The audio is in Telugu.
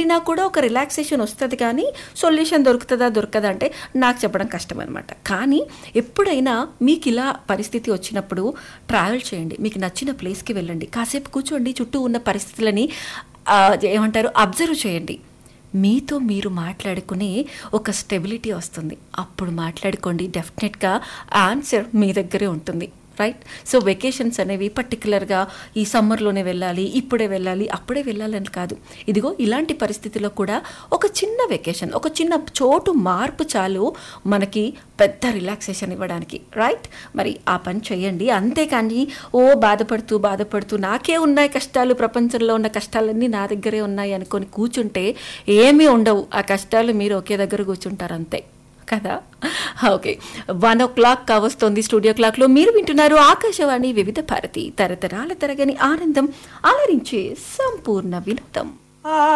మారినా కూడా ఒక రిలాక్సేషన్ వస్తుంది కానీ సొల్యూషన్ దొరుకుతుందా దొరకదా అంటే నాకు చెప్పడం కష్టం అనమాట కానీ ఎప్పుడైనా మీకు ఇలా పరిస్థితి వచ్చినప్పుడు ట్రావెల్ చేయండి మీకు నచ్చిన ప్లేస్కి వెళ్ళండి కాసేపు కూర్చోండి చుట్టూ ఉన్న పరిస్థితులని ఆ, ఏమంటారు అబ్జర్వ్ చేయండి మీతో మీరు మాట్లాడుకునే ఒక స్టెబిలిటీ వస్తుంది అప్పుడు మాట్లాడుకోండి డెఫినెట్గా ఆన్సర్ మీ దగ్గరే ఉంటుంది రైట్ సో వెకేషన్స్ అనేవి పర్టికులర్గా ఈ సమ్మర్లోనే వెళ్ళాలి ఇప్పుడే వెళ్ళాలి అప్పుడే వెళ్ళాలని కాదు ఇదిగో ఇలాంటి పరిస్థితిలో కూడా ఒక చిన్న వెకేషన్ ఒక చిన్న చోటు మార్పు చాలు మనకి పెద్ద రిలాక్సేషన్ ఇవ్వడానికి రైట్ మరి ఆ పని చేయండి అంతేకాని ఓ బాధపడుతూ బాధపడుతూ నాకే ఉన్నాయి కష్టాలు ప్రపంచంలో ఉన్న కష్టాలన్నీ నా దగ్గరే ఉన్నాయి అనుకొని కూర్చుంటే ఏమీ ఉండవు ఆ కష్టాలు మీరు ఒకే దగ్గర కూర్చుంటారు అంతే కదా ఓకే వన్ ఓ క్లాక్ కావస్తోంది స్టూడియో క్లాక్లో మీరు వింటున్నారు ఆకాశవాణి వివిధ భారతి తరతరాల తరగని ఆనందం అలరించే సంపూర్ణ వినోదం